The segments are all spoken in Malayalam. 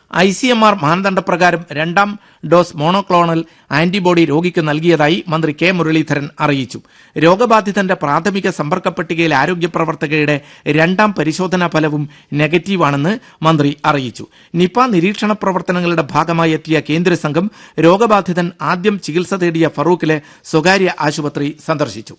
ഐ സി എം ആർ മാനദണ്ഡപ്രകാരം രണ്ടാം ഡോസ് മോണോക്ലോണൽ ആന്റിബോഡി രോഗിക്ക് നൽകിയതായി മന്ത്രി കെ മുരളീധരൻ അറിയിച്ചു രോഗബാധിതന്റെ പ്രാഥമിക സമ്പർക്ക പട്ടികയിൽ ആരോഗ്യ പ്രവർത്തകയുടെ രണ്ടാം പരിശോധനാ ഫലവും നെഗറ്റീവാണെന്ന് മന്ത്രി അറിയിച്ചു നിപ നിരീക്ഷണ പ്രവർത്തനങ്ങളുടെ ഭാഗമായി എത്തിയ കേന്ദ്ര സംഘം രോഗബാധിതൻ ആദ്യം ചികിത്സ തേടിയ ഫറൂഖിലെ സ്വകാര്യ ആശുപത്രി സന്ദർശിച്ചു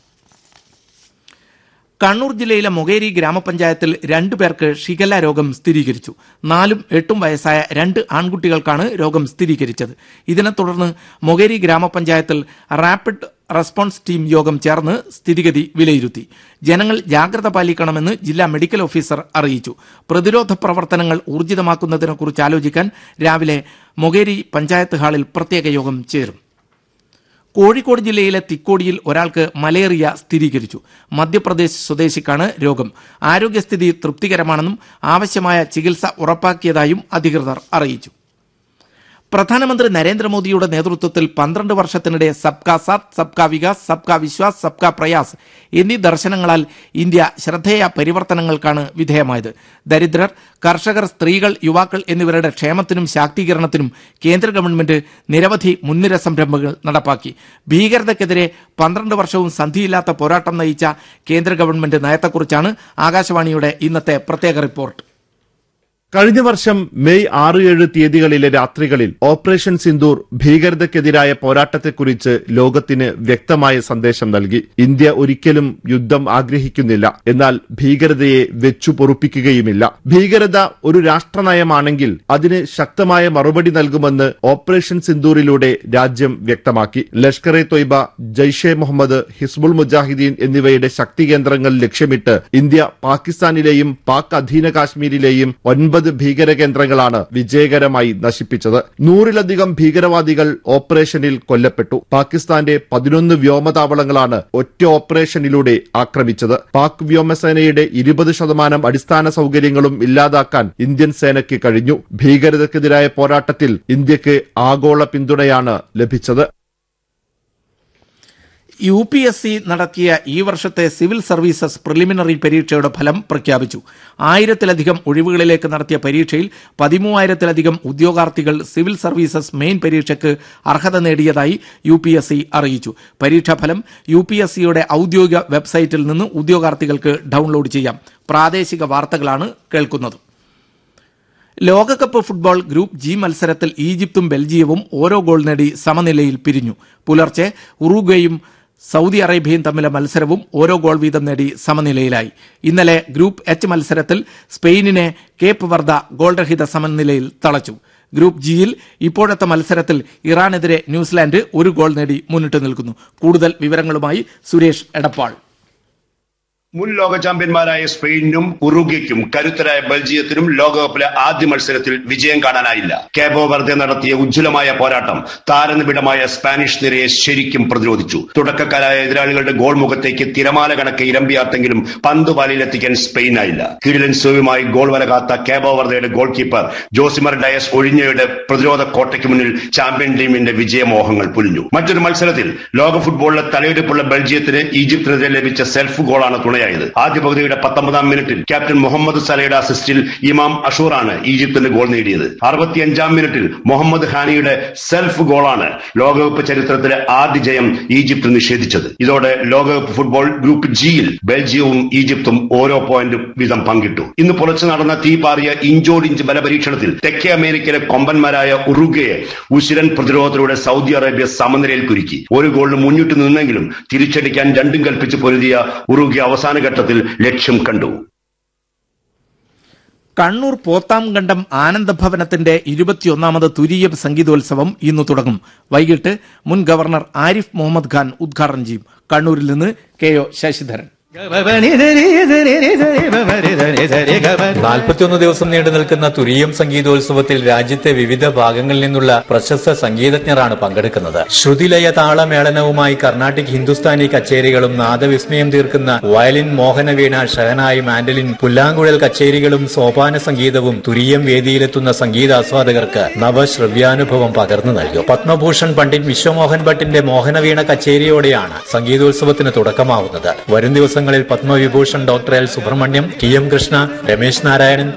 കണ്ണൂർ ജില്ലയിലെ മൊകേരി ഗ്രാമപഞ്ചായത്തിൽ രണ്ടു പേർക്ക് ഷിഗല്ല രോഗം സ്ഥിരീകരിച്ചു നാലും എട്ടും വയസ്സായ രണ്ട് ആൺകുട്ടികൾക്കാണ് രോഗം സ്ഥിരീകരിച്ചത് ഇതിനെ തുടർന്ന് മൊകേരി ഗ്രാമപഞ്ചായത്തിൽ റാപ്പിഡ് റെസ്പോൺസ് ടീം യോഗം ചേർന്ന് സ്ഥിതിഗതി വിലയിരുത്തി ജനങ്ങൾ ജാഗ്രത പാലിക്കണമെന്ന് ജില്ലാ മെഡിക്കൽ ഓഫീസർ അറിയിച്ചു പ്രതിരോധ പ്രവർത്തനങ്ങൾ ഊർജിതമാക്കുന്നതിനെക്കുറിച്ച് ആലോചിക്കാൻ രാവിലെ മൊകേരി പഞ്ചായത്ത് ഹാളിൽ പ്രത്യേക യോഗം ചേരും കോഴിക്കോട് ജില്ലയിലെ തിക്കോടിയിൽ ഒരാൾക്ക് മലേറിയ സ്ഥിരീകരിച്ചു മധ്യപ്രദേശ് സ്വദേശിക്കാണ് രോഗം ആരോഗ്യസ്ഥിതി തൃപ്തികരമാണെന്നും ആവശ്യമായ ചികിത്സ ഉറപ്പാക്കിയതായും അധികൃതർ അറിയിച്ചു പ്രധാനമന്ത്രി നരേന്ദ്രമോദിയുടെ നേതൃത്വത്തിൽ പന്ത്രണ്ട് വർഷത്തിനിടെ സബ്കാ സാത്ത് സബ്കാ വികാസ് സബ്കാ വിശ്വാസ് സബ്കാ പ്രയാസ് എന്നീ ദർശനങ്ങളാൽ ഇന്ത്യ ശ്രദ്ധേയ പരിവർത്തനങ്ങൾക്കാണ് വിധേയമായത് ദരിദ്രർ കർഷകർ സ്ത്രീകൾ യുവാക്കൾ എന്നിവരുടെ ക്ഷേമത്തിനും ശാക്തീകരണത്തിനും കേന്ദ്ര ഗവൺമെന്റ് നിരവധി മുൻനിര സംരംഭങ്ങൾ നടപ്പാക്കി ഭീകരതയ്ക്കെതിരെ പന്ത്രണ്ട് വർഷവും സന്ധിയില്ലാത്ത പോരാട്ടം നയിച്ച കേന്ദ്ര ഗവൺമെന്റ് നയത്തെക്കുറിച്ചാണ് ആകാശവാണിയുടെ ഇന്നത്തെ പ്രത്യേക റിപ്പോർട്ട് കഴിഞ്ഞ വർഷം മെയ് ആറ് ഏഴ് തീയതികളിലെ രാത്രികളിൽ ഓപ്പറേഷൻ സിന്ദൂർ ഭീകരതയ്ക്കെതിരായ പോരാട്ടത്തെക്കുറിച്ച് ലോകത്തിന് വ്യക്തമായ സന്ദേശം നൽകി ഇന്ത്യ ഒരിക്കലും യുദ്ധം ആഗ്രഹിക്കുന്നില്ല എന്നാൽ ഭീകരതയെ വെച്ചു പൊറുപ്പിക്കുകയുമില്ല ഭീകരത ഒരു രാഷ്ട്രനയമാണെങ്കിൽ അതിന് ശക്തമായ മറുപടി നൽകുമെന്ന് ഓപ്പറേഷൻ സിന്ദൂറിലൂടെ രാജ്യം വ്യക്തമാക്കി ലഷ്കർ എ തൊയ്ബ ജയ്ഷെ മുഹമ്മദ് ഹിസ്ബുൾ മുജാഹിദീൻ എന്നിവയുടെ ശക്തി കേന്ദ്രങ്ങൾ ലക്ഷ്യമിട്ട് ഇന്ത്യ പാകിസ്ഥാനിലെയും പാക് അധീന കാശ്മീരിലെയും ഒൻപത് ഭീകര കേന്ദ്രങ്ങളാണ് വിജയകരമായി നശിപ്പിച്ചത് നൂറിലധികം ഭീകരവാദികൾ ഓപ്പറേഷനിൽ കൊല്ലപ്പെട്ടു പാകിസ്ഥാന്റെ പതിനൊന്ന് വ്യോമതാവളങ്ങളാണ് ഒറ്റ ഓപ്പറേഷനിലൂടെ ആക്രമിച്ചത് പാക് വ്യോമസേനയുടെ ഇരുപത് ശതമാനം അടിസ്ഥാന സൌകര്യങ്ങളും ഇല്ലാതാക്കാൻ ഇന്ത്യൻ സേനയ്ക്ക് കഴിഞ്ഞു ഭീകരതയ്ക്കെതിരായ പോരാട്ടത്തിൽ ഇന്ത്യക്ക് ആഗോള പിന്തുണയാണ് ലഭിച്ചത് യു പി എസ് സി നടത്തിയ ഈ വർഷത്തെ സിവിൽ സർവീസസ് പ്രിലിമിനറി പരീക്ഷയുടെ ഫലം പ്രഖ്യാപിച്ചു ആയിരത്തിലധികം ഒഴിവുകളിലേക്ക് നടത്തിയ പരീക്ഷയിൽ പതിമൂവായിരത്തിലധികം ഉദ്യോഗാർത്ഥികൾ സിവിൽ സർവീസസ് മെയിൻ പരീക്ഷയ്ക്ക് അർഹത നേടിയതായി യു പി എസ് സി അറിയിച്ചു പരീക്ഷാഫലം യു പി എസ് സിയുടെ ഔദ്യോഗിക വെബ്സൈറ്റിൽ നിന്ന് ഉദ്യോഗാർത്ഥികൾക്ക് ഡൌൺലോഡ് ചെയ്യാം പ്രാദേശിക വാർത്തകളാണ് കേൾക്കുന്നത് ലോകകപ്പ് ഫുട്ബോൾ ഗ്രൂപ്പ് ജി മത്സരത്തിൽ ഈജിപ്തും ബെൽജിയവും ഓരോ ഗോൾ നേടി സമനിലയിൽ പിരിഞ്ഞു പുലർച്ചെ ഉറുഗ്വയും സൗദി അറേബ്യയും തമ്മിലെ മത്സരവും ഓരോ ഗോൾ വീതം നേടി സമനിലയിലായി ഇന്നലെ ഗ്രൂപ്പ് എച്ച് മത്സരത്തിൽ സ്പെയിനിനെ കേപ്പ് വർദ്ധ ഗോൾരഹിത സമനിലയിൽ തളച്ചു ഗ്രൂപ്പ് ജിയിൽ ഇപ്പോഴത്തെ മത്സരത്തിൽ ഇറാനെതിരെ ന്യൂസിലാൻഡ് ഒരു ഗോൾ നേടി മുന്നിട്ട് നിൽക്കുന്നു കൂടുതൽ വിവരങ്ങളുമായി സുരേഷ് എടപ്പാൾ മുൻ ലോക ചാമ്പ്യന്മാരായ സ്പെയിനും ഉറുഗ്വയ്ക്കും കരുത്തരായ ബെൽജിയത്തിനും ലോകകപ്പിലെ ആദ്യ മത്സരത്തിൽ വിജയം കാണാനായില്ല കേബോ വെർദെ നടത്തിയ ഉജ്ജ്വലമായ പോരാട്ടം താരനിബിഡമായ സ്പാനിഷ് നിരയെ ശരിക്കും പ്രതിരോധിച്ചു തുടക്കക്കാരായ എതിരാളികളുടെ ഗോൾ മുഖത്തേക്ക് തിരമാല കണക്കെ ഇരമ്പിയാർത്തെങ്കിലും പന്ത് വലയിലെത്തിക്കാൻ സ്പെയിനായില്ല കിടിലൻ സോവുമായി ഗോൾ വലകാത്ത കേബോ വെർദയുടെ ഗോൾ കീപ്പർ ജോസിമർ ഡയസ് ഒഴിഞ്ഞയുടെ പ്രതിരോധ കോട്ടയ്ക്ക് മുന്നിൽ ചാമ്പ്യൻ ടീമിന്റെ വിജയമോഹങ്ങൾ പുലിഞ്ഞു മറ്റൊരു മത്സരത്തിൽ ലോക ഫുട്ബോളിലെ തലയെടുപ്പുള്ള ബെൽജിയത്തിന് ഈജിപ്തിനെതിരെ ലഭിച്ച സെൽഫ് ഗോളാണ് തുണയായത് ആദ്യ പകുതിയുടെ പത്തൊമ്പതാം മിനിറ്റിൽ ക്യാപ്റ്റൻ മുഹമ്മദ് സലയുടെ അസിസ്റ്റിൽ ഇമാം അഷൂറാണ് ഈജിപ്തിന് ഗോൾ നേടിയത് അറുപത്തിയഞ്ചാം മിനിറ്റിൽ മുഹമ്മദ് ഹാനിയുടെ സെൽഫ് ഗോളാണ് ലോകകപ്പ് ചരിത്രത്തിലെ ആദ്യ ജയം ഈജിപ്ത് നിഷേധിച്ചത് ഇതോടെ ലോകകപ്പ് ഫുട്ബോൾ ഗ്രൂപ്പ് ജിയിൽ ബെൽജിയവും ഈജിപ്തും ഓരോ പോയിന്റ് വീതം പങ്കിട്ടു ഇന്ന് പുലർച്ചെ നടന്ന തീപാറിയ ഇഞ്ചോടിഞ്ച് ബലപരീക്ഷണത്തിൽ തെക്കേ അമേരിക്കയിലെ കൊമ്പന്മാരായ ഉറുഗയെ ഉശിരൻ പ്രതിരോധത്തിലൂടെ സൗദി അറേബ്യ സമനിലയിൽ കുരുക്കി ഒരു ഗോളിന് മുന്നിട്ട് നിന്നെങ്കിലും തിരിച്ചടിക്കാൻ രണ്ടും കൽപ്പിച്ച് പൊരുതിയ ഉറുഗ്യ അവസാന ഘട്ടത്തിൽ ലക്ഷ്യം കണ്ടു കണ്ണൂർ പോത്താംകണ്ടം ആനന്ദഭവനത്തിന്റെ ഇരുപത്തിയൊന്നാമത് തുരീയം സംഗീതോത്സവം ഇന്ന് തുടങ്ങും വൈകിട്ട് മുൻ ഗവർണർ ആരിഫ് മുഹമ്മദ് ഖാൻ ഉദ്ഘാടനം ചെയ്യും കണ്ണൂരിൽ നിന്ന് കെ ഒ ശശിധരൻ നാൽപ്പത്തിയൊന്ന് ദിവസം നീണ്ടു നിൽക്കുന്ന തുരീയം സംഗീതോത്സവത്തിൽ രാജ്യത്തെ വിവിധ ഭാഗങ്ങളിൽ നിന്നുള്ള പ്രശസ്ത സംഗീതജ്ഞരാണ് പങ്കെടുക്കുന്നത് ശ്രുതിലയ താളമേളനവുമായി കർണാട്ടിക് ഹിന്ദുസ്ഥാനി കച്ചേരികളും നാദവിസ്മയം തീർക്കുന്ന വയലിൻ മോഹനവീണ ഷഹനായി മാൻഡലിൻ പുല്ലാങ്കുഴൽ കച്ചേരികളും സോപാന സംഗീതവും തുരീയം വേദിയിലെത്തുന്ന സംഗീതാസ്വാദകർക്ക് നവശ്രവ്യാനുഭവം പകർന്നു നൽകും പത്മഭൂഷൺ പണ്ഡിറ്റ് വിശ്വമോഹൻ ഭട്ടിന്റെ മോഹനവീണ കച്ചേരിയോടെയാണ് സംഗീതോത്സവത്തിന് തുടക്കമാവുന്നത് വരും ദിവസങ്ങളിൽ Padma Vibhushan doctor L Subramaniam T M Krishna Ramesh Narayanan